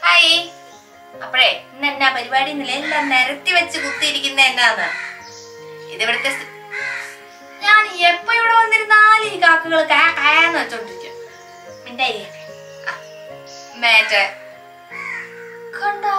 Hi അപ്പഴേ ഇന്ന് എന്നാ പരിപാടി ഇന്നലെ എല്ലാം നിരത്തി വെച്ച് കുത്തിയിരിക്കുന്ന എന്നാന്ന് ഇതിവിടുത്തെ സ്ഥി- ഞാൻ എപ്പോ ഇവിടെ വന്നിരുന്നാലും ഈ കാക്കകൾ കാ കാന്ന് വെച്ചോണ്ടിരിക്കും മിണ്ടായി മേറ്റ് കണ്ടോ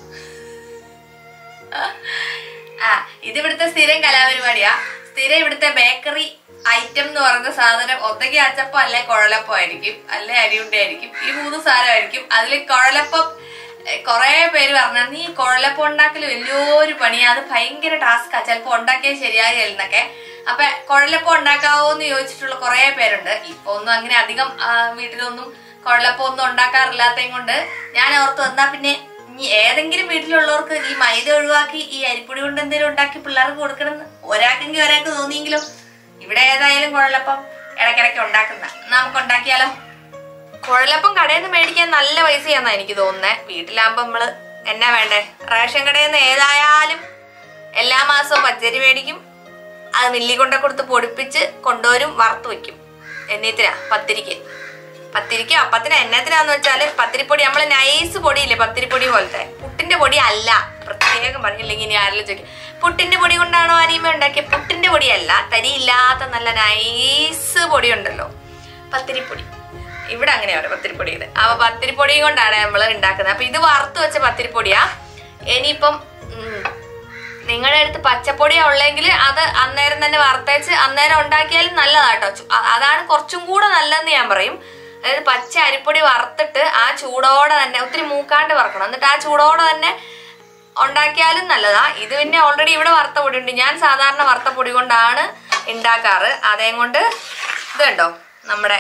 ആ ഇതിവിടുത്തെ സ്ഥിരം കലാപരിപാടിയാ സ്ഥിരം ഇവിടുത്തെ ബേക്കറി ഐറ്റം എന്ന് പറയുന്ന സാധനം ഒന്നെങ്കിൽ അച്ചപ്പം അല്ലെ കുഴലപ്പം ആയിരിക്കും അല്ലെ അരിയുണ്ട ആയിരിക്കും ഈ മൂന്ന് സാധനമായിരിക്കും അതിൽ കുഴലപ്പം കുറെ പേര് പറഞ്ഞു നീ കുഴലപ്പം ഉണ്ടാക്കൽ വലിയൊരു പണിയാ അത് ഭയങ്കര ടാസ്കാ ചിലപ്പോ ഉണ്ടാക്കിയാൽ ശരിയാകില്ല എന്നൊക്കെ അപ്പൊ കുഴലപ്പം ഉണ്ടാക്കാവോ എന്ന് ചോദിച്ചിട്ടുള്ള കുറെ പേരുണ്ട് ഇപ്പൊ ഒന്നും അങ്ങനെ അധികം ആ, വീട്ടിലൊന്നും കുഴലപ്പം ഒന്നും ഉണ്ടാക്കാറില്ലാത്തതും കൊണ്ട് ഞാൻ ഓർത്ത് വന്നാ പിന്നെ ഇനി ഏതെങ്കിലും വീട്ടിലുള്ളവർക്ക് ഈ മൈദ ഒഴിവാക്കി ഈ അരിപ്പൊടി കൊണ്ട് എന്തെങ്കിലും ഉണ്ടാക്കി പിള്ളേർക്ക് കൊടുക്കണം എന്ന് ഒരാൾക്കെങ്കിൽ ഒരാൾക്ക് തോന്നിയെങ്കിലും ഇവിടെ ഏതായാലും കുഴലപ്പം ഇടയ്ക്കിടയ്ക്ക് ഉണ്ടാക്കുന്ന നമുക്ക് ഉണ്ടാക്കിയാലോ കുഴലപ്പം കടയിൽ നിന്ന് മേടിക്കാൻ നല്ല പൈസയാന്നാ എനിക്ക് തോന്നുന്നത് വീട്ടിലാകുമ്പോ നമ്മള് എന്നാ വേണ്ടേ റേഷൻ കടയിൽ നിന്ന് ഏതായാലും എല്ലാ മാസവും പച്ചരി മേടിക്കും അത് മില്ലി കൊണ്ട കൊടുത്ത് പൊടിപ്പിച്ച് കൊണ്ടുവരും വറുത്ത് വെക്കും എന്നത്തിനാ പത്തിരിക്ക് പത്തിരിക്ക് അപ്പത്തിന് എന്നത്തിനാന്ന് വെച്ചാല് പത്തിരിപ്പൊടി നമ്മള് നൈസ് പൊടിയില്ലേ പത്തിരിപ്പൊടി പോലത്തെ പുട്ടിന്റെ പൊടി അല്ല പ്രത്യേകം പറഞ്ഞില്ലെങ്കിൽ ഇനി ആരെങ്കിലും ചോദിക്കും പുട്ടിന്റെ പൊടി കൊണ്ടാണോ അരിമ ഉണ്ടാക്കിയ പുട്ടിന്റെ പൊടിയല്ല തരിയില്ലാത്ത നല്ല നൈസ് പൊടി ഉണ്ടല്ലോ പത്തിരിപ്പൊടി ഇവിടെ അങ്ങനെയാണ് പത്തിരിപ്പൊടി ഇത് അപ്പൊ പത്തിരിപ്പൊടിയും കൊണ്ടാണ് നമ്മൾ ഉണ്ടാക്കുന്നത് അപ്പൊ ഇത് വറുത്ത് വെച്ച പത്തിരിപ്പൊടിയാ ഇനിയിപ്പം ഉം, നിങ്ങളുടെ അടുത്ത് പച്ചപ്പൊടിയാ ഉള്ളെങ്കിൽ അത് അന്നേരം തന്നെ വറുത്തേച്ച് അന്നേരം ഉണ്ടാക്കിയാലും നല്ലതാട്ടോ ചു- അ- അതാണ് കുറച്ചും കൂടെ നല്ലതെന്ന് ഞാൻ പറയും അതായത് പച്ച അരിപ്പൊടി വറുത്തിട്ട് ആ ചൂടോടെ തന്നെ ഒത്തിരി മൂക്കാണ്ട് വറക്കണം എന്നിട്ട് ആ ചൂടോടെ തന്നെ ഉണ്ടാക്കിയാലും നല്ലതാ ഇത് പിന്നെ ഓൾറെഡി ഇവിടെ വറുത്ത പൊടി ഉണ്ട് ഞാൻ സാധാരണ വറുത്ത പൊടി കൊണ്ടാണ് ഉണ്ടാക്കാറ് അതേ കൊണ്ട് ഇത് കണ്ടോ നമ്മുടെ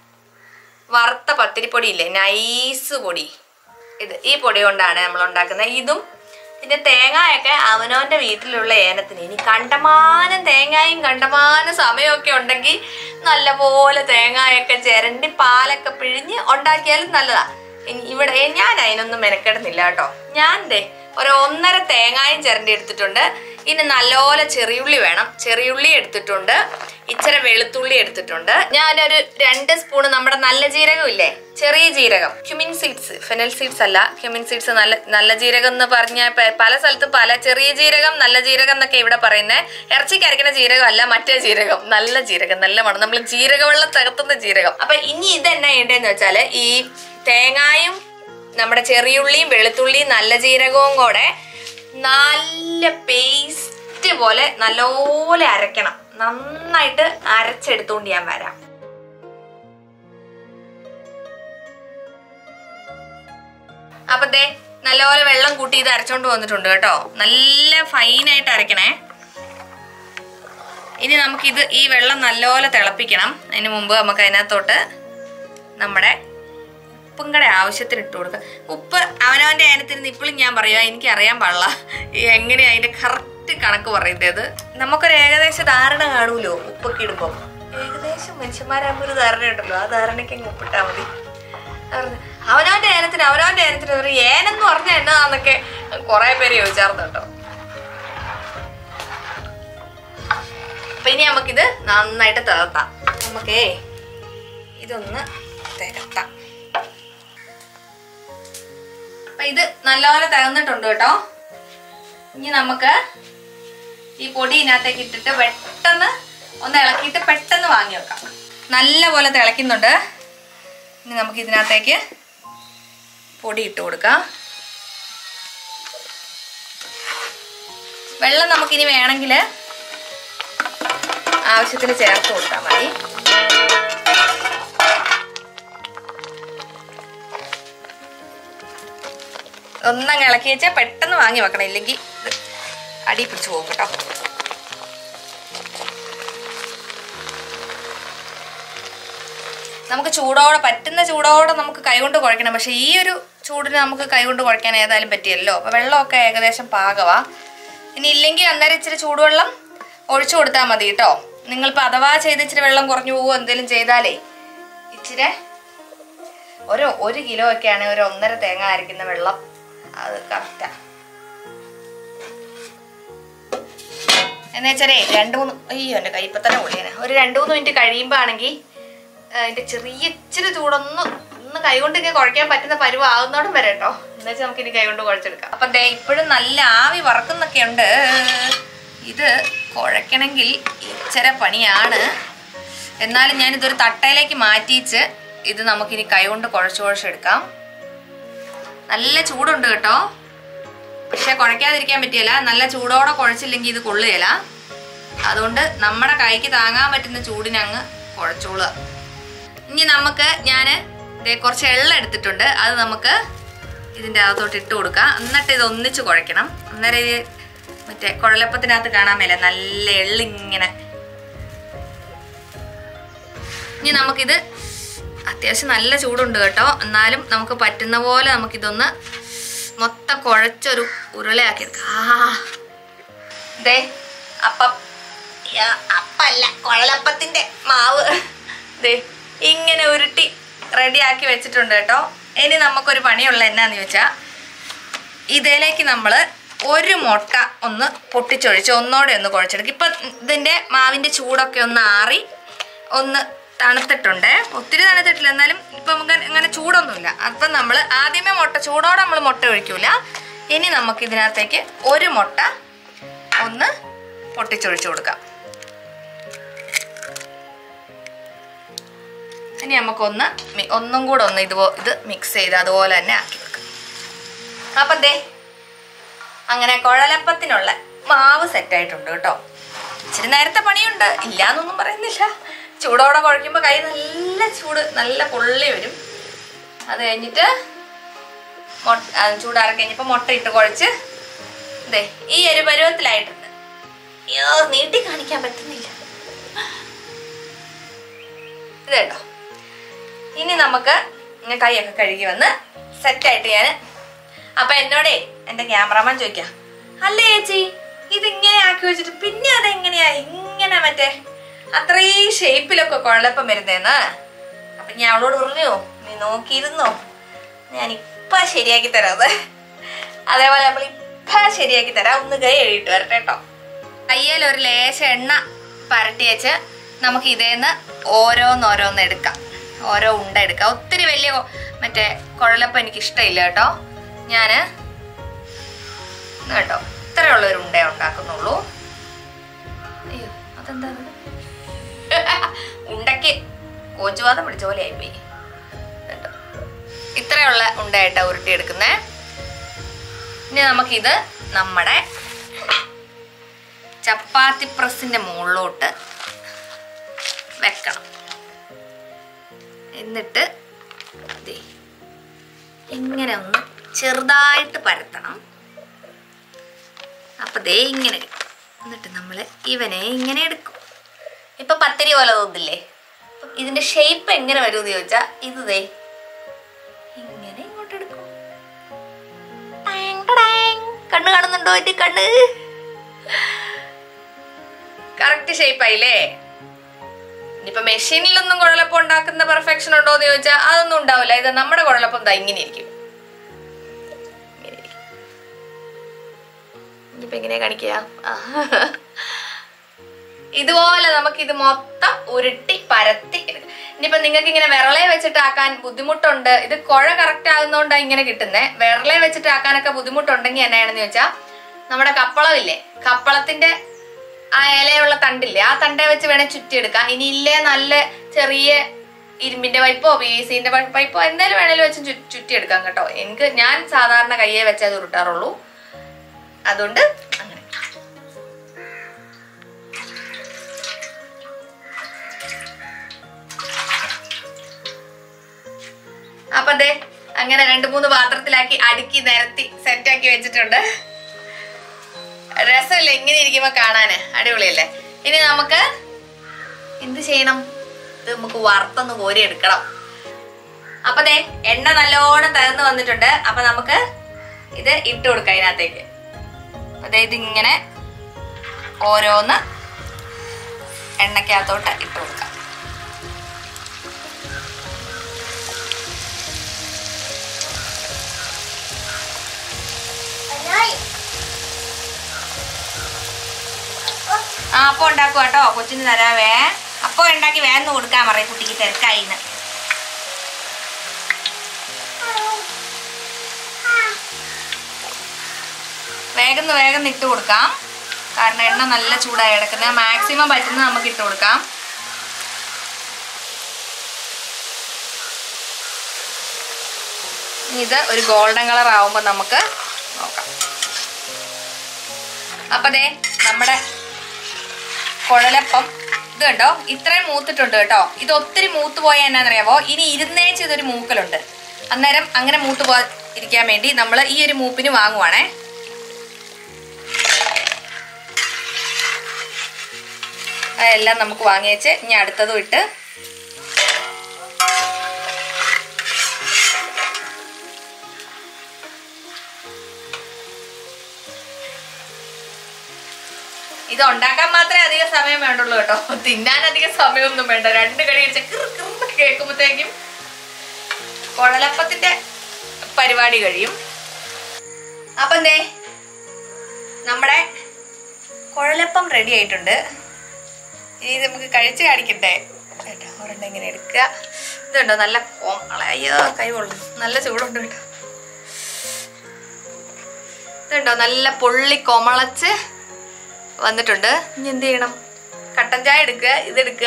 വറുത്ത പത്തിരിപ്പൊടി ഇല്ലേ നൈസ് പൊടി ഇത് ഈ പൊടി കൊണ്ടാണ് നമ്മൾ ഉണ്ടാക്കുന്നത് ഇതും പിന്നെ തേങ്ങയൊക്കെ അവനവന്റെ വീട്ടിലുള്ള ഏനത്തിന് ഇനി കണ്ടമാനം തേങ്ങയും കണ്ടമാനം സമയമൊക്കെ ഉണ്ടെങ്കിൽ നല്ലപോലെ തേങ്ങയൊക്കെ ചിരണ്ടി പാലൊക്കെ പിഴിഞ്ഞ് ഉണ്ടാക്കിയാലും നല്ലതാ ഇനി ഇവിടെ ഞാൻ അതിനൊന്നും മെനക്കെടുന്നില്ല കേട്ടോ ഞാൻ ദേ ഒരു ഒന്നര തേങ്ങായും ചിരണ്ടി എടുത്തിട്ടുണ്ട് ഇനി നല്ലപോലെ ചെറിയുള്ളി വേണം ചെറിയുള്ളി എടുത്തിട്ടുണ്ട് ഇച്ചിരി വെളുത്തുള്ളി എടുത്തിട്ടുണ്ട് ഞാനൊരു രണ്ട് സ്പൂൺ നമ്മുടെ നല്ല ജീരകം ഇല്ലേ ചെറിയ ജീരകം ക്യുമിൻ സീഡ്സ് ഫെനൽ സീഡ്സ് അല്ല ക്യുമിൻ സീഡ്സ് നല്ല നല്ല ജീരകം എന്ന് പറഞ്ഞ പല സ്ഥലത്തും പല ചെറിയ ജീരകം നല്ല ജീരകം എന്നൊക്കെ ഇവിടെ പറയുന്നത് ഇറച്ചിക്ക് അരക്കുന്ന ജീരകം അല്ല മറ്റേ ജീരകം നല്ല ജീരകം നല്ല മണം നമ്മൾ ജീരകവെള്ളം തകർത്തുന്ന ജീരകം അപ്പൊ ഇനി ഇത് എന്നാ ചെയ്യേണ്ടതെന്ന് വെച്ചാല് ഈ തേങ്ങായും നമ്മുടെ ചെറിയുള്ളിയും വെളുത്തുള്ളിയും നല്ല ജീരകവും കൂടെ നല്ല പേസ്റ്റ് പോലെ നല്ലപോലെ അരയ്ക്കണം നന്നായിട്ട് അരച്ചെടുത്തോണ്ട് ഞാൻ വരാം അപ്പൊ ദേ നല്ലപോലെ വെള്ളം കൂട്ടി ഇത് അരച്ചോണ്ട് വന്നിട്ടുണ്ട് കേട്ടോ നല്ല ഫൈനായിട്ട് അരയ്ക്കണേ ഇനി നമുക്കിത് ഈ വെള്ളം നല്ലപോലെ തിളപ്പിക്കണം അതിന് മുമ്പ് നമുക്ക് അതിനകത്തോട്ട് നമ്മുടെ ഉപ്പും കൂടെ ആവശ്യത്തിന് ഇട്ട് കൊടുക്കുക ഉപ്പ് അവനവന്റെ അതിനകത്തിരുന്ന് ഇപ്പോഴും ഞാൻ പറയുക എനിക്ക് അറിയാൻ പാടില്ല ഈ എങ്ങനെയാ അതിന്റെ കറക്റ്റ് കണക്ക് പറയുന്നത് നമുക്കൊരു ഏകദേശ ധാരണ കാണൂലോ ഉപ്പൊക്കെ ഇടുമ്പോൾ ഏകദേശം മനുഷ്യന്മാരാകുമ്പോൾ ഒരു ധാരണ ഉണ്ടല്ലോ ആ ധാരണയ്ക്ക് അങ്ങ് ഉപ്പിട്ടാ മതി അവര് അവനവന്റെ ഏനത്തിന് അവനവന്റെ ഏനത്തിന് ഒരു ഏനെന്ന് പറഞ്ഞ എന്നാന്നൊക്കെ കുറെ പേര് ചോദിച്ചാർന്നു കേട്ടോ അപ്പൊ ഇനി നമുക്കിത് നന്നായിട്ട് തിളത്താം നമുക്കേ ഇതൊന്ന് തിരത്താം അപ്പൊ ഇത് നല്ലപോലെ തകർന്നിട്ടുണ്ട് കേട്ടോ ഇനി നമുക്ക് ഈ പൊടി ഇതിനകത്തേക്ക് ഇട്ടിട്ട് പെട്ടെന്ന് ഒന്ന് ഇളക്കിയിട്ട് പെട്ടെന്ന് വാങ്ങി വെക്കാം നല്ല പോലെ തിളയ്ക്കുന്നുണ്ട് ഇനി നമുക്ക് ഇതിനകത്തേക്ക് പൊടി ഇട്ട് കൊടുക്കാം വെള്ളം നമുക്കിനി വേണമെങ്കിൽ ആവശ്യത്തിന് ചേർത്ത് കൊടുത്താൽ മതി ഒന്നങ്ങ് ഇളക്കി വെച്ചാൽ പെട്ടെന്ന് വാങ്ങി വെക്കണം ഇല്ലെങ്കിൽ ഇത് അടി പിടിച്ചു പോകും കേട്ടോ നമുക്ക് ചൂടോടെ പറ്റുന്ന ചൂടോടെ നമുക്ക് കൈകൊണ്ട് കുഴക്കണം പക്ഷെ ഈ ഒരു ചൂടിന് നമുക്ക് കൈകൊണ്ട് കുഴക്കാൻ ഏതായാലും പറ്റിയല്ലോ അപ്പൊ വെള്ളമൊക്കെ ഏകദേശം പാകവാ ഇനി ഇല്ലെങ്കിൽ അന്നേരം ഇച്ചിരി ചൂടുവെള്ളം ഒഴിച്ചു കൊടുത്താൽ മതി കേട്ടോ നിങ്ങളിപ്പോൾ അഥവാ ചെയ്ത് ഇച്ചിരി വെള്ളം കുറഞ്ഞു പോവോ എന്തെങ്കിലും ചെയ്താലേ ഇച്ചിരി ഒരു ഒരു കിലോ ഒക്കെ ആണെങ്കിൽ ഒരു ഒന്നര തേങ്ങ അരയ്ക്കുന്ന വെള്ളം അത് കറക്റ്റാ എന്ന് വെച്ചാലേ രണ്ട് മൂന്ന് അയ്യോ എൻ്റെ കൈ ഇപ്പം തന്നെ പൊളിയാണ് ഒരു രണ്ട് മൂന്ന് മിനിറ്റ് കഴിയുമ്പോൾ ആണെങ്കിൽ അതിൻ്റെ ചെറിയ ഇച്ചിരി ചൂടൊന്ന് ഒന്ന് കൈകൊണ്ട് ഇങ്ങനെ കുഴയ്ക്കാൻ പറ്റുന്ന പരുവാകുന്നോടും വരെ കേട്ടോ എന്നുവെച്ചാൽ നമുക്ക് ഇനി കൈ കൊണ്ട് കുഴച്ചെടുക്കാം അപ്പൊ ദേ ഇപ്പോഴും നല്ല ആവി വറക്കുന്നൊക്കെ ഉണ്ട് ഇത് കുഴക്കണമെങ്കിൽ ഇച്ചിര പണിയാണ് എന്നാലും ഞാൻ ഇതൊരു തട്ടയിലേക്ക് മാറ്റിച്ച് ഇത് നമുക്കിനി കൈ കൊണ്ട് കുഴച്ച് കുഴച്ചെടുക്കാം നല്ല ചൂടുണ്ട് കേട്ടോ പക്ഷെ കുഴക്കാതിരിക്കാൻ പറ്റിയല്ല നല്ല ചൂടോടെ കുഴച്ചില്ലെങ്കിൽ ഇത് കൊള്ളുകയില്ല അതുകൊണ്ട് നമ്മുടെ കൈക്ക് താങ്ങാൻ പറ്റുന്ന ചൂടിന് അങ്ങ് കുഴച്ചോളുക ഇനി നമുക്ക് ഞാൻ കുറച്ച് എള്ള എടുത്തിട്ടുണ്ട് അത് നമുക്ക് ഇതിൻ്റെ അകത്തോട്ട് ഇട്ട് കൊടുക്കാം എന്നിട്ട് ഇത് ഒന്നിച്ച് കുഴയ്ക്കണം അന്നേരം ഇത് മറ്റേ കുഴലപ്പത്തിനകത്ത് കാണാൻ മേലെ നല്ല എള്ളിങ്ങനെ ഇനി നമുക്കിത് അത്യാവശ്യം നല്ല ചൂടുണ്ട് കേട്ടോ എന്നാലും നമുക്ക് പറ്റുന്ന പോലെ നമുക്കിതൊന്ന് മൊത്തം കുഴച്ചൊരു ഉരുളയാക്കി എടുക്കാം ആ ദേ അപ്പം യാ, അപ്പല്ല കുഴലപ്പത്തിന്റെ മാവ് ദേ ഇങ്ങനെ ഉരുട്ടി റെഡിയാക്കി വെച്ചിട്ടുണ്ട് കേട്ടോ ഇനി നമുക്കൊരു പണിയുള്ള എന്നാന്ന് ചോദിച്ചാൽ ഇതിലേക്ക് നമ്മൾ ഒരു മുട്ട ഒന്ന് പൊട്ടിച്ചൊഴിച്ച് ഒന്നോടെ ഒന്ന് കുഴച്ചെടുക്കും ഇപ്പം ഇതിൻ്റെ മാവിൻ്റെ ചൂടൊക്കെ ഒന്ന് ആറി ഒന്ന് തണുത്തിട്ടുണ്ട് ഒത്തിരി തണുത്തിട്ടില്ല എന്നാലും ഇപ്പം നമുക്ക് അങ്ങനെ ചൂടൊന്നുമില്ല അപ്പം നമ്മൾ ആദ്യമേ മുട്ട ചൂടോടെ നമ്മൾ മുട്ട ഒഴിക്കൂല ഇനി നമുക്ക് ഇതിനകത്തേക്ക് ഒരു മുട്ട ഒന്ന് പൊട്ടിച്ചൊഴിച്ചു കൊടുക്കാം ഇനി നമുക്കൊന്ന് മി- ഒന്നും കൂടെ ഒന്ന് ഇതുപോ ഇത് മിക്സ് ചെയ്ത് അതുപോലെ തന്നെ ആക്കി വെക്കാം അപ്പം ദേ അങ്ങനെ കുഴലപ്പത്തിനുള്ള മാവ് സെറ്റായിട്ടുണ്ട് കേട്ടോ ഇച്ചിരി നേരത്തെ പണിയുണ്ട് ഇല്ല എന്നൊന്നും പറയുന്നില്ല ചൂടോടെ കുഴയ്ക്കുമ്പോൾ കൈ നല്ല ചൂട് നല്ല പൊള്ളി വരും അത് കഴിഞ്ഞിട്ട് മൊട്ട ആ, ചൂടാറി കഴിഞ്ഞപ്പോൾ മുട്ട ഇട്ട് കുഴച്ച് ദേ ഈ ഒരു പരുവത്തിലായിട്ടുണ്ട് അയ്യോ നീട്ടി കാണിക്കാൻ പറ്റുന്നില്ല ഇത് കേട്ടോ ഇനി നമുക്ക് ഇങ്ങനെ കൈയൊക്കെ കഴുകി വന്ന് സെറ്റായിട്ട് ഞാൻ അപ്പൊ എന്നോടേ എന്റെ ക്യാമറാമാൻ ചോദിക്കാം അല്ലേ ചേച്ചി ഇതിങ്ങനെ ആക്കി വെച്ചിട്ട് പിന്നെ അതെങ്ങനെയാ ഇങ്ങനെ മറ്റേ അത്രയും ഷേപ്പിലൊക്കെ കുഴലപ്പം വരുന്നേന്ന് അപ്പൊ ഞാൻ അവളോട് പറഞ്ഞു നീ നോക്കിയിരുന്നോ ഞാൻ ഇപ്പൊ ശരിയാക്കി തരാം അത് അതേപോലെ നമ്മൾ ഇപ്പൊ ശരിയാക്കി തരാം ഒന്ന് കൈ എഴുതിട്ട് വരട്ടെ കേട്ടോ കയ്യിൽ ഒരു ലേശ എണ്ണ പരട്ടി വെച്ച് നമുക്ക് ഇതേന്ന് ഓരോന്നോരോന്ന് എടുക്കാം ഓരോ ഉണ്ട എടുക്കാം ഒത്തിരി വലിയ കൊ- മറ്റേ കുഴലപ്പം എനിക്ക് ഇഷ്ടമില്ല കേട്ടോ ഞാന് ഇത് കേട്ടോ ഇത്രയുള്ള ഒരു ഉണ്ട ഉണ്ടാക്കുന്നുള്ളൂ അയ്യോ അതെന്താ ഇത്? ഉണ്ടയ്ക്ക് കോച്ചുവാദം പിടിച്ച പോലെ ആയിപ്പോയി കേട്ടോ ഇത്രയുള്ള ഉണ്ടയായിട്ടാ ഉരുട്ടിയെടുക്കുന്നേ ഇനി നമുക്കിത് നമ്മുടെ ചപ്പാത്തി പ്രസ്സിന്റെ മുകളിലോട്ട് വെക്കണം എന്നിട്ട് ദേ ഇങ്ങനെ ഒന്ന് ചെറുതായിട്ട് പരത്തണം അപ്പൊ ദേ ഇങ്ങനെ കിട്ടും എന്നിട്ട് നമ്മൾ ഇവനെ ഇങ്ങനെ എടുക്കും ഇപ്പൊ പത്തിരി പോലെ തോന്നില്ലേ അപ്പം ഇതിന്റെ ഷേപ്പ് എങ്ങനെ വരുമെന്ന് ചോദിച്ചാ ഇത് ദേ ഇങ്ങനെ ഇങ്ങോട്ട് എടുക്കും ടാങ് ടടാങ്. കണ്ണ് കാണുന്നുണ്ടോ എന്റെ കണ്ണ് കറക്റ്റ് ഷേപ്പ് ആയില്ലേ ഇനിയിപ്പൊ മെഷീനിലൊന്നും കുഴലപ്പം ഉണ്ടാക്കുന്ന പെർഫെക്ഷൻ ഉണ്ടോ എന്ന് ചോദിച്ചാൽ അതൊന്നും ഉണ്ടാവില്ല ഇത് നമ്മുടെ കുഴലപ്പം ദാ ഇങ്ങനെ ഇരിക്കും ഇങ്ങനെ ഇരിക്കും. ഇനിയിപ്പൊ എങ്ങനെയാ കാണിക്കുക ആ. ഇതുപോലെ നമുക്ക് ഇത് മൊത്തം ഉരുട്ടി പരത്തി എടുക്കാം ഇനിയിപ്പൊ നിങ്ങൾക്ക് ഇങ്ങനെ വിരളെ വെച്ചിട്ട് ആക്കാൻ ബുദ്ധിമുട്ടുണ്ട് ഇത് കുഴ കറക്റ്റ് ആകുന്നോണ്ടാ ഇങ്ങനെ കിട്ടുന്നേ വിരളെ വെച്ചിട്ട് ആക്കാനൊക്കെ ബുദ്ധിമുട്ടുണ്ടെങ്കിൽ എന്നാണെന്ന് ചോദിച്ചാൽ നമ്മുടെ കപ്പളമില്ലേ കപ്പളത്തിന്റെ ആ ഇലയുള്ള തണ്ടില്ലേ ആ തണ്ടേ വെച്ച് വേണേൽ ചുറ്റിയെടുക്കാം ഇനി ഇല്ലേ നല്ല ചെറിയ ഇരുമ്പിന്റെ പൈപ്പോ പി വി സിന്റെ പൈപ്പോ എന്തായാലും വേണേലും വെച്ച് ചു- ചുറ്റിയെടുക്കാം കേട്ടോ എനിക്ക് ഞാൻ സാധാരണ കയ്യെ വെച്ചേ അത് ഉരുട്ടാറുള്ളൂ അതുകൊണ്ട് അങ്ങനെ അപ്പൊ ദേ അങ്ങനെ രണ്ട് മൂന്ന് പാത്രത്തിലാക്കി അടുക്കി നിരത്തി സെറ്റാക്കി വെച്ചിട്ടുണ്ട് രസമില്ല ഇങ്ങനെ ഇരിക്കുമ്പോ കാണാന് അടിപൊളിയല്ലേ ഇനി നമുക്ക് എന്ത് ചെയ്യണം ഇത് നമുക്ക് വറുത്തൊന്ന് കോരി എടുക്കണം അപ്പൊ ദേ എണ്ണ നല്ലോണം തകർന്ന് വന്നിട്ടുണ്ട് അപ്പൊ നമുക്ക് ഇത് ഇട്ട് കൊടുക്കാം ഇതിനകത്തേക്ക് അതെ ഇതിങ്ങനെ ഓരോന്ന് എണ്ണക്കകത്തോട്ട് ഇട്ട് കൊടുക്കാം ആ അപ്പം ഉണ്ടാക്കുക കേട്ടോ കൊച്ചിന് തരാവേ അപ്പം ഉണ്ടാക്കി വേഗം കൊടുക്കാൻ പറയും കുട്ടിക്ക് തിരക്കായിന്ന് വേഗം വേഗം ഇട്ട് കൊടുക്കാം കാരണം എണ്ണ നല്ല ചൂടായി കിടക്കുന്നത് മാക്സിമം പറ്റുന്നത് നമുക്ക് ഇട്ട് കൊടുക്കാം ഇനി ഇത് ഒരു ഗോൾഡൻ കളർ ആവുമ്പോൾ നമുക്ക് നോക്കാം അപ്പൊ ദേ നമ്മുടെ കുഴലപ്പം ഇത് കണ്ടോ ഇത്രയും മൂത്തിട്ടുണ്ട് കേട്ടോ ഇത് ഒത്തിരി മൂത്ത് പോയാൽ എന്നാന്നറിയാവോ ഇനി ഇരുന്നേച്ച് ഇതൊരു മൂക്കലുണ്ട് അന്നേരം അങ്ങനെ മൂത്ത് പോ ഇരിക്കാൻ വേണ്ടി നമ്മൾ ഈ ഒരു മൂപ്പിന് വാങ്ങുവാണേ അതെല്ലാം നമുക്ക് വാങ്ങി വെച്ച് ഇനി അടുത്തതും ഇട്ട് ഇത് ഉണ്ടാക്കാൻ മാത്രമേ അധികം സമയം വേണ്ടുള്ളൂ കേട്ടോ തിന്നാൻ അധികം സമയമൊന്നും വേണ്ട രണ്ട് കടി അടിച്ച കേൾക്കുമ്പോഴത്തേക്കും കുഴലപ്പത്തിന്റെ പരിപാടി കഴിയും അപ്പൊ എന്തേ നമ്മുടെ കുഴലപ്പം റെഡി ആയിട്ടുണ്ട് ഇനി ഇത് നമുക്ക് കഴിച്ച് കാണിക്കട്ടെ കേട്ടോ ഒരെണ്ണം ഇങ്ങനെ എടുക്കുക ഇതുണ്ടോ നല്ല കോം അയ്യോ കൈ കൊള്ളും നല്ല ചൂടുണ്ട് കേട്ടോ ഇതുണ്ടോ നല്ല പൊള്ളി കൊമളച്ച് വന്നിട്ടുണ്ട് ഇനി എന്ത് ചെയ്യണം കട്ടൻ ചായ എടുക്കുക ഇതെടുക്കുക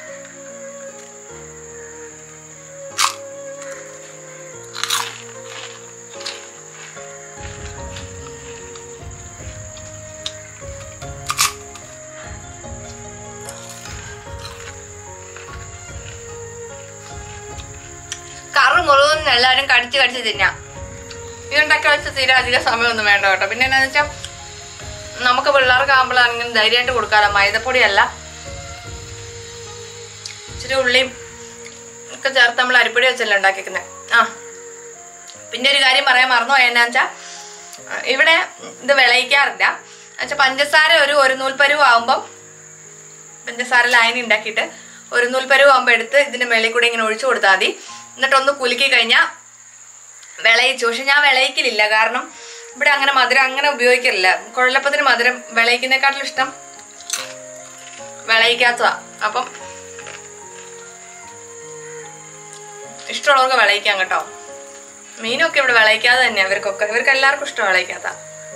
കറു മുഴുവൻ എല്ലാവരും കടിച്ച് കടിച്ച് തിന്നാം ഇതുണ്ടാക്കി വെച്ച് തീരെ അധികം സമയമൊന്നും വേണ്ട കേട്ടോ പിന്നെ എന്താണെന്ന് വെച്ചാൽ നമുക്ക് പിള്ളേർക്ക് ആകുമ്പോഴാണെങ്കിലും ധൈര്യമായിട്ട് കൊടുക്കാമല്ലോ മൈദപ്പൊടിയല്ല ഇച്ചിരി ഉള്ളിയും ഒക്കെ ചേർത്ത് നമ്മൾ അരിപ്പൊടി വെച്ചല്ലേ ഉണ്ടാക്കിക്കുന്നത് ആ പിന്നെ ഒരു കാര്യം പറയാൻ മറന്നു എന്നാ വെച്ചാൽ ഇവിടെ ഇത് വിളയിക്കാറില്ല എന്നുവെച്ചാൽ പഞ്ചസാര ഒരു ഒരു നൂൽപ്പരുവ് ആകുമ്പം പഞ്ചസാര ലൈൻ ഉണ്ടാക്കിയിട്ട് ഒരു നൂൽപ്പരുവ് ആകുമ്പോൾ എടുത്ത് ഇതിന്റെ മേളിൽ കൂടെ ഇങ്ങനെ ഒഴിച്ചു കൊടുത്താൽ മതി എന്നിട്ട് ഒന്ന് കുലുക്കി കഴിഞ്ഞാൽ വിളയിച്ചു പക്ഷെ ഞാൻ വിളയിക്കലില്ല കാരണം ഇവിടെ അങ്ങനെ മധുരം അങ്ങനെ ഉപയോഗിക്കലില്ല കുഴലപ്പത്തിന് മധുരം വിളയിക്കുന്നേക്കാട്ടിലും ഇഷ്ടം വിളയിക്കാത്തതാ അപ്പം ഇഷ്ടമുള്ളവർക്ക് വിളയിക്കാം കേട്ടോ മീനൊക്കെ ഇവിടെ വിളയിക്കാതെ തന്നെയാണ് ഇവർക്കൊക്കെ ഇവർക്ക് എല്ലാവർക്കും ഇഷ്ടം വിളയിക്കാത്ത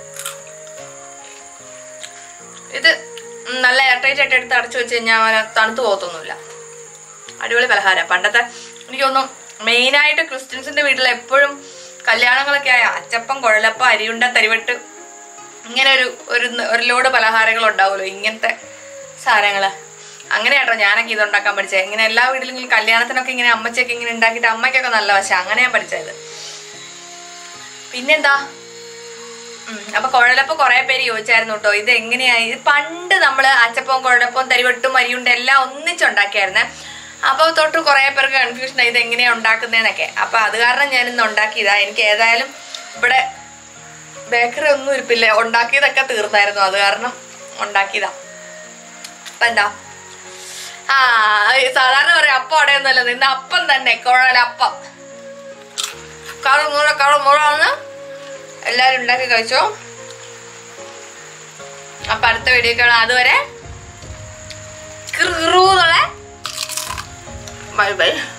ഇത് നല്ല എയർടൈറ്റ് ആയിട്ട് എടുത്ത് അടച്ചു വെച്ച് കഴിഞ്ഞാൽ തണുത്തു പോകത്തൊന്നുമില്ല അടിപൊളി പലഹാരം പണ്ടത്തെ എനിക്ക് തോന്നുന്നു മെയിനായിട്ട് ക്രിസ്ത്യൻസിന്റെ വീട്ടിൽ എപ്പോഴും കല്യാണങ്ങളൊക്കെ ആയ അച്ചപ്പം കുഴലപ്പം അരിയുണ്ട തരിവെട്ട് ഇങ്ങനെ ഒരു ഒരു ഒരു ലോഡ് പലഹാരങ്ങൾ ഉണ്ടാവുമല്ലോ ഇങ്ങനത്തെ സാധനങ്ങൾ അങ്ങനെ കേട്ടോ ഞാനൊക്കെ ഇത് ഉണ്ടാക്കാൻ പഠിച്ചത് ഇങ്ങനെ എല്ലാ വീട്ടിലും ഇങ്ങനെ കല്യാണത്തിനൊക്കെ ഇങ്ങനെ അമ്മച്ചൊക്കെ ഇങ്ങനെ ഉണ്ടാക്കിയിട്ട് അമ്മയ്ക്കൊക്കെ നല്ല വശം അങ്ങനെ ഞാൻ പഠിച്ചത് പിന്നെന്താ ഉം, അപ്പൊ കുഴലപ്പം കുറെ പേര് ചോദിച്ചായിരുന്നു കേട്ടോ ഇത് എങ്ങനെയാ ഇത് പണ്ട് നമ്മള് അച്ചപ്പവും കുഴലപ്പവും തരിവെട്ടും അരിയുണ്ട എല്ലാം ഒന്നിച്ചുണ്ടാക്കിയായിരുന്നേ അപ്പൊ തൊട്ട് കുറെ പേർക്ക് കൺഫ്യൂഷൻ ഇത് എങ്ങനെയാ ഉണ്ടാക്കുന്നതെന്നൊക്കെ അപ്പൊ അത് കാരണം ഞാൻ ഇന്ന് ഉണ്ടാക്കിയതാ എനിക്ക് ഏതായാലും ഇവിടെ ബേക്കറി ഒന്നും ഇരിപ്പില്ല ഉണ്ടാക്കിയതൊക്കെ തീർന്നായിരുന്നു അത് കാരണം ഉണ്ടാക്കിയതാ അപ്പൊ എന്താ ആ ഈ സാധാരണ പറയാം അപ്പം അടയൊന്നുമല്ല ഇന്ന് അപ്പം തന്നെ കുഴലപ്പം കറുമുറ കറുമുറാന്ന് എല്ലാരും ഉണ്ടാക്കി കഴിച്ചോ അപ്പൊ അടുത്ത വീഡിയോ കാണാം അതുവരെ ബൈ ബൈ